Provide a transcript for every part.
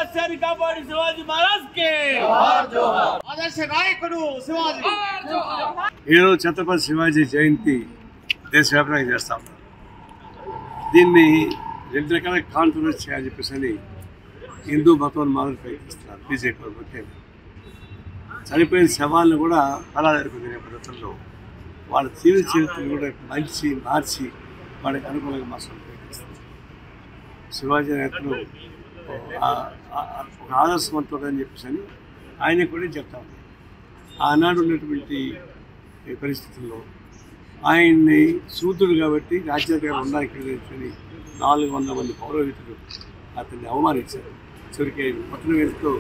ఆదర్శాన్ని కాపాడి శివాజీ మహారాజ్ కి ఆదర్శ నాయకుడు శివాజీ ఈరోజు ఛత్రపతి శివాజీ జయంతి దేశవ్యాప్తంగా చేస్తా ఉన్నారు దీన్ని రెండు రకాల కాంట్రవర్సీ అని చెప్పేసి అని హిందూ మతం మొదలు ప్రయత్నిస్తున్నారు బీజేపీ వాళ్ళు ముఖ్యంగా చనిపోయిన శవాలను కూడా అలాదరుకునే పద్ధతుల్లో వాళ్ళ జీవిత చరిత్రను కూడా మంచి మార్చి వాళ్ళకి అనుకూలంగా మార్చడం ప్రయత్నిస్తారు శివాజీ నేతలు ఆ- ఆ- ఒక ఆదర్శవంతుడు అని చెప్పేసి అని ఆయన కూడా చెప్తా ఉన్నారు ఆనాడు ఉన్నటువంటి ఈ పరిస్థితుల్లో ఆయన్ని సూతుడు కాబట్టి రాజ్యాధికారం ఉండడానికి లేదని నాలుగు వందల మంది పౌరోహితులు అతన్ని అవమానించారు చివరికి ఆయన పట్టణ వేలతో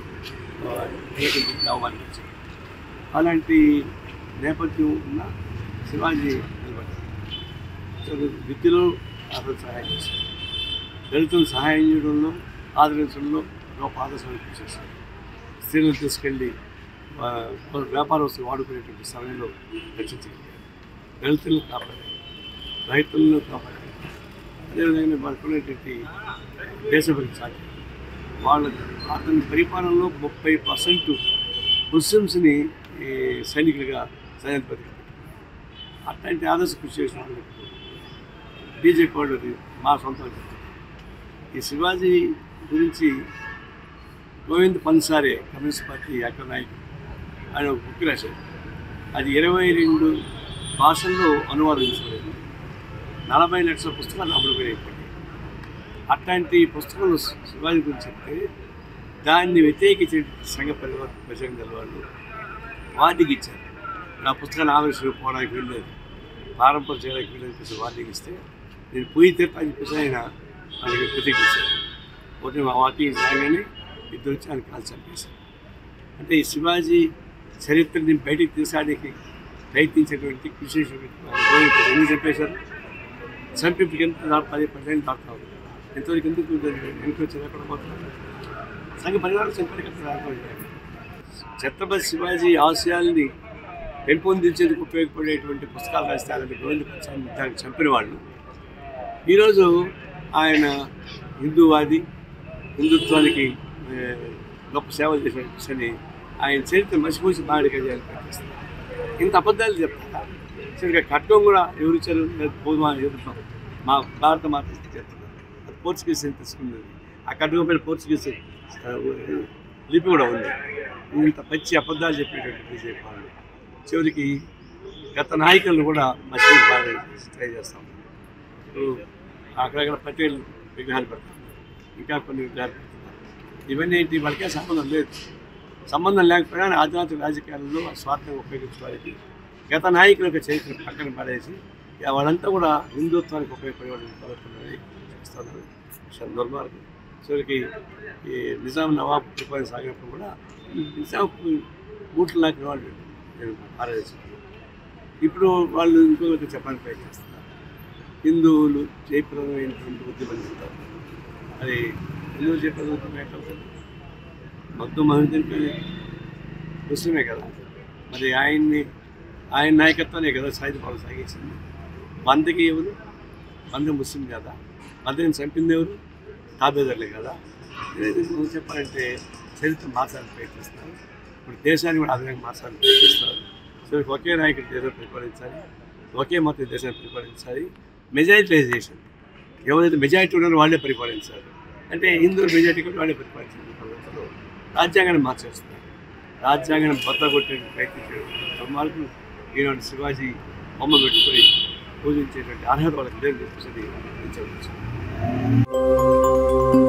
అవమానించారు అలాంటి నేపథ్యం ఉన్న శివాజీ నిలబడ్డారు సో విద్యలో అతను సహాయం చేశారు దళితులు సహాయం చేయడంలో ఆదరించడంలో గొప్ప ఆదర్శాన్ని చేశారు స్త్రీలను తీసుకెళ్ళి ఆ, వాళ్ళ వ్యాపార వస్తువులు వాడుకునేటువంటి సమయంలో రక్షించగలిగారు దళితులను కాపాడారు రైతులను కాపాడారు అదేవిధంగా వాళ్ళకు ఉన్నటువంటి దేశభక్తి సాధ్యం వాళ్ళ అతని పరిపాలనలో ముప్పై పర్సెంట్ ముస్లిమ్స్ని ఈ, సైనికులుగా సైన్యపతిగా పెట్టుకున్నారు అట్లాంటి ఆదర్శ కృషి చేసిన వాళ్ళు బీజేపీ వాళ్ళు అది మా సొంతం ఈ శివాజీ గురించి Govind Pansare communist party actor నాయకుడు ఆయన ఒక బుక్ రాశారు అది ఇరవై రెండు భాషల్లో అనువాదించబడింది నలభై లక్షల పుస్తకాలు అమ్ముడుపోయినప్పటికీ అట్లాంటి పుస్తకాలు శివాజీ గురించి చెప్తే దాన్ని వ్యతిరేకించే సంఘ పరివార ప్రజలు గల వాళ్ళు వార్డుకి ఇచ్చారు నా పుస్తకాన్ని ఆవిష్కరణ పోవడానికి వెళ్ళలేదు ప్రారంభం చేయడానికి వెళ్ళని చెప్పేసి వార్డుకి ఇస్తే నేను పోయి తీర్తా అని చెప్పేసి ఆయన ఆయనకి ప్రతికించారు ఒకటి మా వార్డుకి రాగానే ఇద్దరు వచ్చి ఆయన కాల్ చంపేశారు అంటే ఈ శివాజీ చరిత్రని బయటికి తీసడానికి ప్రయత్నించేటువంటి కృషి చేసినటువంటి వాళ్ళు ఎందుకు చంపేశారు చంపి ఇప్పుడు ఎంత దాదాపు పది పదిహేను దాకా ఉంది ఎంతవరకు ఎందుకు ఎందుకు వచ్చి ఎక్కడ పోతున్నారు సంఘ పరివారం చంపారు కదా ఛత్రపతి శివాజీ ఆశయాల్ని పెంపొందించేందుకు ఉపయోగపడేటువంటి పుస్తకాలు రాస్తే అలాంటి గోవింద ప్రసాద్ దాన్ని చంపిన వాళ్ళు ఈరోజు ఆయన హిందూవాది హిందుత్వానికి ఏ, గొప్ప సేవలు చేసిన అని ఆయన చరిత్ర మసిపూసి బాడిగా చేయాలని ప్రయత్నిస్తారు ఇంత అబద్ధాలు చెప్తారా సరిగ్గా కట్టం కూడా ఎవరు ఇచ్చారు లేదు, పోదు మా ఎదురుతాం మా భారత మాత చెప్తున్నారు అది పోర్చుగీస్ అని తీసుకున్నది ఆ కట్టడం పైన పోర్చుగీస్ ఆ, లిపి కూడా ఉంది ఇంత పచ్చి అబద్ధాలు చెప్పేటువంటి బీజేపీ వాళ్ళు చివరికి గత నాయకులను కూడా మసీదు బాగా ట్రై చేస్తాం ఇప్పుడు అక్కడక్కడ పటేల్ విగ్రహాలు పెడతారు ఇంకా కొన్ని విగ్రహాలు పెడుతున్నారు ఇవన్నీ ఏంటి వాళ్ళకే సంబంధం లేదు సంబంధం లేకపోయినా ఆధ్యాత్మిక రాజకీయాలలో ఆ స్వార్థం ఉపయోగించడానికి గత నాయకుల యొక్క చరిత్ర పక్కన పడేసి ఇక వాళ్ళంతా కూడా హిందుత్వానికి ఉపయోగపడే వాళ్ళు పడుతున్నది చేస్తున్నారు చాలా దుర్మార్గం చివరికి ఈ నిజాం నవాబ్ పరిపాలన సాగినప్పుడు కూడా నిజాం బూట్లు లాంటి వాళ్ళు నేను ఆరాధించాను ఇప్పుడు వాళ్ళు ఇంకొకరికి చెప్పడానికి ప్రయత్నిస్తున్నారు హిందువులు జయప్రదమైనటువంటి ఉద్యమం చెప్తారు అది హిందువులు జయప్రదం ఉద్యమం ఎట్లా అవుతుంది మొత్తం మహమ్మద్ ముస్లిమే కదా మరి ఆయన్ని ఆయన నాయకత్వానే కదా సాయుధ పాలన సాగించింది వందకి ఎవరు వంద ముస్లిం కదా వందకి చంపింది ఎవరు తాబేదారులే కదా ఇదైతే నువ్వు చెప్పాలంటే చరిత్ర మార్చాలని ప్రయత్నిస్తున్నారు ఇప్పుడు దేశాన్ని కూడా ఆ విధంగా మార్చాలని ప్రయత్నిస్తున్నారు సో ఒకే నాయకుడు దేశం పరిపాలించాలి ఒకే మతం దేశాన్ని పరిపాలించాలి మెజారిటైజేషన్ ఎవరైతే మెజారిటీ ఉన్నారో వాళ్ళే పరిపాలించాలి అంటే హిందువులు మెజారిటీ కూడా వాళ్ళే పరిపాలించాలి పద్ధతిలో రాజ్యాంగాన్ని మార్చేస్తున్నారు రాజ్యాంగాన్ని బద్దగొట్టే ప్రయత్నించే దుర్మార్గులు ఈనాడు శివాజీ బొమ్మ పెట్టుకొని పూజించేటువంటి అర్హత వాళ్ళకి లేదు చెప్పేసి నేను చెప్పవచ్చు